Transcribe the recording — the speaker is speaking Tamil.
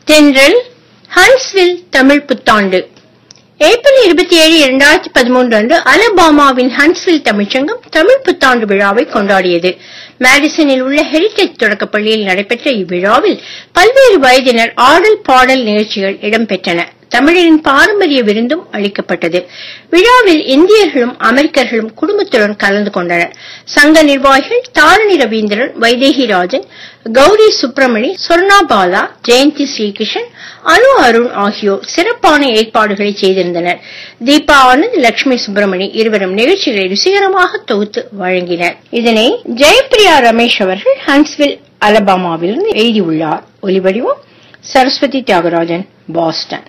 தென்றல் ஹன்ஸ்வில் தமிழ் புத்தாண்டு ஏப்ரல் இருபத்தி ஏழு இரண்டாயிரத்தி பதிமூன்று அன்று அலபாமாவின் ஹன்ஸ்வில் தமிழ்ச்சங்கம் தமிழ் புத்தாண்டு விழாவை கொண்டாடியது மேடிசனில் உள்ள ஹெரிடேஜ் தொடக்கப்பள்ளியில் நடைபெற்ற இவ்விழாவில் பல்வேறு வயதினர் ஆடல் பாடல் நிகழ்ச்சிகள் இடம்பெற்றன தமிழரின் பாரம்பரிய விருந்தும் அளிக்கப்பட்டது விழாவில் இந்தியர்களும் அமெரிக்கர்களும் குடும்பத்துடன் கலந்து கொண்டனர் சங்க நிர்வாகிகள் தாரணி ரவீந்திரன் வைதேகி ராஜன் கௌரி சுப்பிரமணி சொர்ணா பாலா ஜெயந்தி ஸ்ரீகிருஷ்ணன் அனு அருண் ஆகியோர் சிறப்பான ஏற்பாடுகளை செய்திருந்தனர் தீபா ஆனந்த் லட்சுமி சுப்பிரமணி இருவரும் நிகழ்ச்சிகளை ருசிகரமாக தொகுத்து வழங்கினர் இதனை ஜெயபிரியா ரமேஷ் அவர்கள் ஹன்ஸ்வில் அலபாமாவிலிருந்து எழுதியுள்ளார் ஒலிவடிவம் சரஸ்வதி தியாகராஜன் பாஸ்டன்